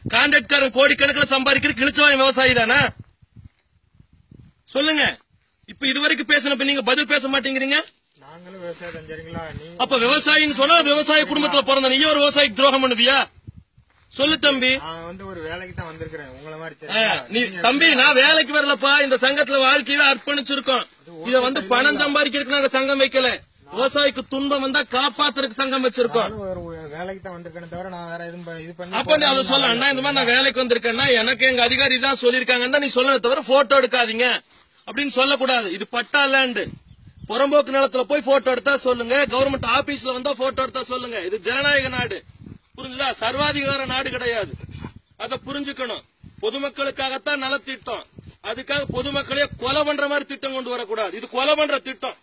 கான்ட்ராக்ட்காரன் கோடிக்கணக்கில் சம்பாதிக்கிற கிழிச்சவாய் விவசாயி தானே சொல்லுங்க இப்ப இதுவரைக்கும் பேசினப்ப நீங்க பதில் பேச மாட்டேங்கிறீங்க நாங்களும் விவசாயம் சரிங்களா நீ அப்ப விவசாயின்னு சொன்னா விவசாய குடும்பத்துல பிறந்த நீ ஒரு விவசாயிக்கு துரோகம் பண்ணுவியா சொல்லு தம்பி நான் வந்து ஒரு வேலைக்கு தான் வந்திருக்கிறேன் உங்களை மாதிரி ஆ, சரிங்களா? நீ நீங்க தம்பி நான் வேலைக்கு வரலப்பா இந்த சங்கத்துல வாழ்க்கையவே அர்ப்பணிச்சிருக்கோம் இத வந்து பணம் சம்பாதிக்கிறதுக்கு நாங்க சங்கம் வைக்கல விவசாயிக்கு துன்பம் வந்தா காப்பாத்துறதுக்கு சங்கம் வச்சிருக்கோம் நானும் ஒரு ஒரு வேலைக்கு தான் வந்திருக்கேனே தவிர நான் வேற எதுவும் ப- இது பண்ணி அப்ப நீ அதை சொல்ல அண்ணா இந்த மாதிரி நான் வேலைக்கு வந்திருக்கேன்னா எனக்கு எங்க அதிகாரி தான் சொல்லிருக்காங்கன்னா நீ சொல்லணும் தவிர போட்டோ எடுக்காதீங்க அப்படின்னு சொல்லக்கூடாது இது பட்டா லேண்டு புறம்போக்கு நிலத்துல போய் போட்டோ எடுத்தா சொல்லுங்க கவர்மெண்ட் ஆபீஸ்ல வந்தா போட்டோ எடுத்தா சொல்லுங்க இது ஜனநாயக நாடு புரிஞ்சுதா சர்வாதிகார நாடு கிடையாது அத புரிஞ்சுக்கணும் பொதுமக்களுக்காகத்தான் நலத்திட்டம் அதுக்காக பொதுமக்களையே கொலை பண்ற மாதிரி திட்டம் கொண்டு வரக்கூடாது இது கொலை பண்ற திட்டம்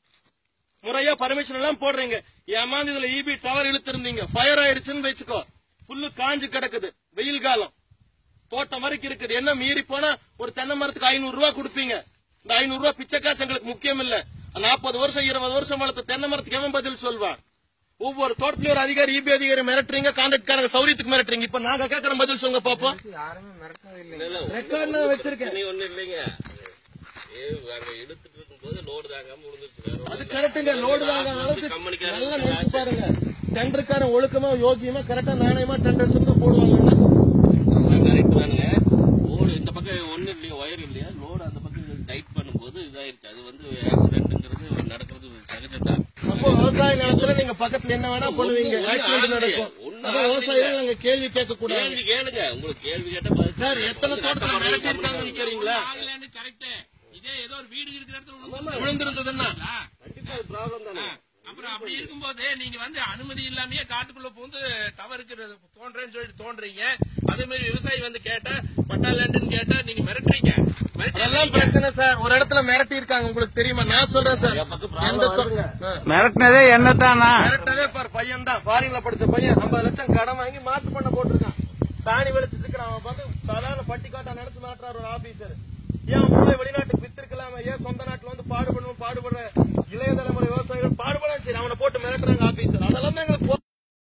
முறையா பர்மிஷன் எல்லாம் போடுறீங்க ஏமாந்து இதுல இபி டவர் இழுத்திருந்தீங்க ஃபயர் ஆயிடுச்சுன்னு வச்சுக்கோ புல்லு காஞ்சு கிடக்குது வெயில் காலம் தோட்டம் வரைக்கும் இருக்குது என்ன மீறி போனா ஒரு தென்னை மரத்துக்கு ஐநூறு ரூபாய் கொடுப்பீங்க இந்த ஐநூறு ரூபாய் பிச்சை காசு எங்களுக்கு முக்கியம் இல்ல நாற்பது வருஷம் இருபது வருஷம் வளர்த்த தென்னை மரத்துக்கு எவன் பதில் சொல்வான் ஒவ்வொரு தோட்டத்திலயும் ஒரு அதிகாரி இபி அதிகாரி மிரட்டுறீங்க கான்ட்ராக்ட்காரங்க சௌரியத்துக்கு மிரட்டுறீங்க இப்ப நாங்க கேட்கற பதில் சொல்லுங்க பாப்போம் யாருமே மிரட்டவே இல்லை ரெக்கார்ட் நான் வச்சிருக்கேன் நீ ஒண்ணு இல்லைங்க ஏ அங்க எடுத்துட்டு இருக்கும்போது லோடு தாங்காம விழுந்துருச்சு அது கரெக்டுங்க லோடு தாங்க அளவுக்கு கம்பெனிக்காரன் நல்லா நினைச்சு பாருங்க டெண்டருக்காரன் ஒழுக்கமா யோகியமா கரெக்டா நாணயமா டெண்டர் இருந்து போடுவாங்க கரெக்ட் தானுங்க லோடு இந்த பக்கம் ஒண்ணு இல்லையா ஒயர் இல்லையா லோடு அந்த பக்கம் டைட் பண்ணும்போது இதாயிருச்சு அது வந்து ஆக்சிடென்ட்ங்கிறது நடக்கிறது சகஜம்தான் அப்போ விவசாய நிலத்துல நீங்க பக்கத்துல என்ன வேணா பண்ணுவீங்க ஒண்ணும் ஆக்சிடென்ட் ஆகலையே. நடக்கும் ஒண்ணும் அப்ப விவசாயிகள் நாங்க கேள்வி கேட்க கூடாது கேள்வி கேளுங்க உங்களுக்கு கேள்வி கேட்ட பதில் சார் எத்தனை தோட்டத்துல மிரட்டி இருக்காங்க நிக்கிறீங்களா கரெக்ட் இதே ஏதோ ஒரு வீடு இருக்கிற இடத்துல விழுந்து- விழுந்திருந்ததுன்னா கண்டிப்பா ப்ராப்ளம் தானே அப்புறம் அப்படி இருக்கும்போது நீங்க வந்து அனுமதி இல்லாமயே காட்டுக்குள்ள பூந்து டவருக்கு தோன்றேன்னு சொல்லிட்டு தோன்றீங்க அதே மாதிரி விவசாயி வந்து கேட்டா பட்டா லேண்டுன்னு கேட்டா நீங்க மிரட்டுறீங்க மிரட்டி அதெல்லாம் பிரச்சனை சார் ஒரு இடத்துல மிரட்டி இருக்காங்க உங்களுக்கு தெரியுமா நான் சொல்றேன் சார் எந்த தோ- ஆ. மிரட்டினதே என்னத்தானா மிரட்டதே பாரு பையன் தான் ஃபாரின்ல படிச்ச பையன் ஐம்பது லட்சம் கடன் வாங்கி மாத்து பண்ண போட்டிருக்கான் சாணி வெளிச்சிட்டு இருக்கிறான் அவன் பார்த்து சாதாரண பட்டி காட்டா நினைச்சு மாட்டுறாரு ஒரு ஆபீசர் ஏன் அவன் போய் வெளிநாட்டுக்கு வித்திருக்கலாம ஏன் சொந்த நாட்டுல வந்து பாடுபடணும் பாடுபடுற இளைய தலைமுறை விவசாயிகள் பாடுபட சரி அவனை போட்டு மிரட்டுறாங்க